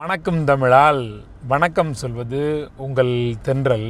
வணக்கம் தமிழால் வணக்கம் சொல்வது உங்கள் தென்றல்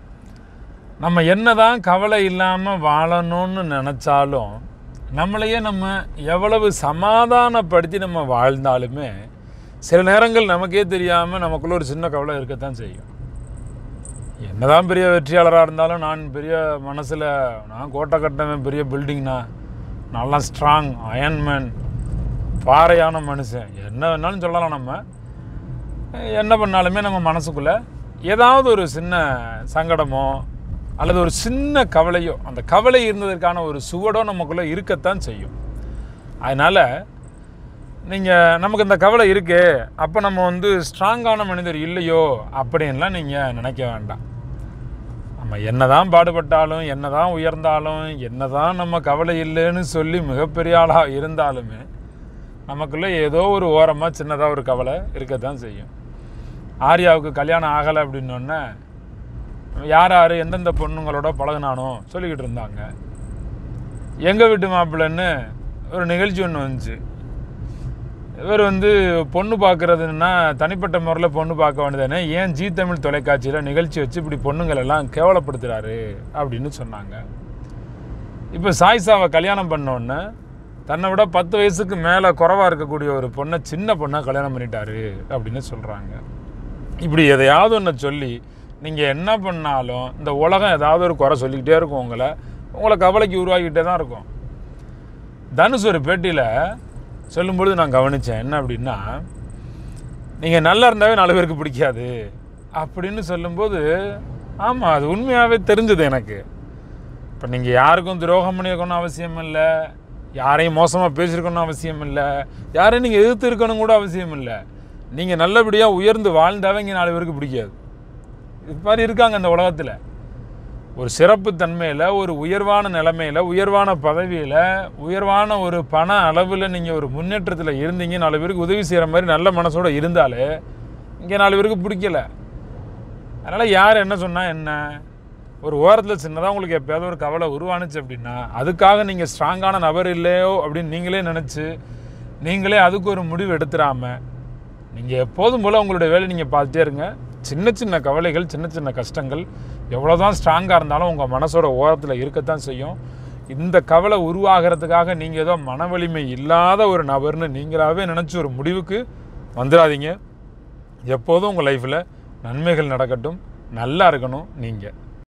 நம்ம என்னதான் கவலை இல்லாமல் வாழணும்னு நினச்சாலும் நம்மளையே நம்ம எவ்வளவு சமாதானப்படுத்தி நம்ம வாழ்ந்தாலுமே சில நேரங்கள் நமக்கே தெரியாமல் நமக்குள்ள ஒரு சின்ன கவலை இருக்கத்தான் செய்யும் என்னதான் பெரிய வெற்றியாளராக இருந்தாலும் நான் பெரிய மனசில் நான் கோட்டை கட்டவன் பெரிய பில்டிங்னா நல்லா ஸ்ட்ராங் அயன்மேன் பாறையான மனுஷன் என்ன வேணாலும் சொல்லலாம் நம்ம என்ன பண்ணாலுமே நம்ம மனசுக்குள்ளே ஏதாவது ஒரு சின்ன சங்கடமோ அல்லது ஒரு சின்ன கவலையோ அந்த கவலை இருந்ததற்கான ஒரு சுவடோ நமக்குள்ளே இருக்கத்தான் செய்யும் அதனால் நீங்கள் நமக்கு இந்த கவலை இருக்கே அப்போ நம்ம வந்து ஸ்ட்ராங்கான மனிதர் இல்லையோ அப்படின்லாம் நீங்கள் நினைக்க வேண்டாம் நம்ம என்னதான் பாடுபட்டாலும் என்னதான் உயர்ந்தாலும் என்னதான் நம்ம கவலை இல்லைன்னு சொல்லி மிகப்பெரிய ஆளாக இருந்தாலுமே நமக்குள்ளே ஏதோ ஒரு ஓரமாக சின்னதாக ஒரு கவலை இருக்கத்தான் செய்யும் ஆர்யாவுக்கு கல்யாணம் ஆகலை அப்படின்னோடனே யார் யார் எந்தெந்த பொண்ணுங்களோட பழகுனானோ சொல்லிக்கிட்டு இருந்தாங்க எங்கள் வீட்டு மாப்பிள்ளைன்னு ஒரு நிகழ்ச்சி ஒன்று வந்துச்சு இவர் வந்து பொண்ணு பார்க்குறதுன்னா தனிப்பட்ட முறையில் பொண்ணு பார்க்க வேண்டியதானே ஏன் ஜீ தமிழ் தொலைக்காட்சியில் நிகழ்ச்சி வச்சு இப்படி பொண்ணுங்கள் எல்லாம் கேவலப்படுத்துகிறாரு அப்படின்னு சொன்னாங்க இப்போ சாய்ஸாவை கல்யாணம் பண்ணோன்னே தன்னை விட பத்து வயசுக்கு மேலே குறவாக இருக்கக்கூடிய ஒரு பொண்ணை சின்ன பொண்ணாக கல்யாணம் பண்ணிட்டாரு அப்படின்னு சொல்கிறாங்க இப்படி எதையாவது ஒன்று சொல்லி நீங்கள் என்ன பண்ணாலும் இந்த உலகம் ஏதாவது ஒரு குறை சொல்லிக்கிட்டே இருக்கும் உங்களை உங்களை கவலைக்கு உருவாக்கிட்டே தான் இருக்கும் தனுஷ் ஒரு பேட்டியில் சொல்லும்பொழுது நான் கவனித்தேன் என்ன அப்படின்னா நீங்கள் நல்லா இருந்தாவே நாலு பேருக்கு பிடிக்காது அப்படின்னு சொல்லும்போது ஆமாம் அது உண்மையாகவே தெரிஞ்சது எனக்கு இப்போ நீங்கள் யாருக்கும் துரோகம் பண்ணியிருக்கணும் அவசியம் இல்லை யாரையும் மோசமாக பேசியிருக்கணும் அவசியம் இல்லை யாரையும் நீங்கள் எதிர்த்து இருக்கணும் கூட அவசியம் இல்லை நீங்கள் நல்லபடியாக உயர்ந்து வாழ்ந்தாவே இங்கே நாலு பேருக்கு பிடிக்காது இது மாதிரி இருக்காங்க இந்த உலகத்தில் ஒரு சிறப்பு தன்மையில் ஒரு உயர்வான நிலைமையில் உயர்வான பதவியில் உயர்வான ஒரு பண அளவில் நீங்கள் ஒரு முன்னேற்றத்தில் இருந்தீங்க நாலு பேருக்கு உதவி செய்கிற மாதிரி நல்ல மனசோடு இருந்தாலே இங்கே நாலு பேருக்கு பிடிக்கல அதனால் யார் என்ன சொன்னால் என்ன ஒரு ஓரத்தில் சின்னதாக உங்களுக்கு எப்போயாவது ஒரு கவலை உருவானுச்சு அப்படின்னா அதுக்காக நீங்கள் ஸ்ட்ராங்கான நபர் இல்லையோ அப்படின்னு நீங்களே நினச்சி நீங்களே அதுக்கு ஒரு முடிவு எடுத்துடாமல் நீங்கள் எப்போதும் போல் உங்களுடைய வேலையை நீங்கள் பார்த்துட்டே இருங்க சின்ன சின்ன கவலைகள் சின்ன சின்ன கஷ்டங்கள் எவ்வளோ தான் ஸ்ட்ராங்காக இருந்தாலும் உங்கள் மனசோட ஓரத்தில் இருக்கத்தான் செய்யும் இந்த கவலை உருவாகிறதுக்காக நீங்கள் ஏதோ மன வலிமை இல்லாத ஒரு நபர்னு நீங்களாகவே நினச்சி ஒரு முடிவுக்கு வந்துடாதீங்க எப்போதும் உங்கள் லைஃப்பில் நன்மைகள் நடக்கட்டும் நல்லா இருக்கணும் நீங்கள்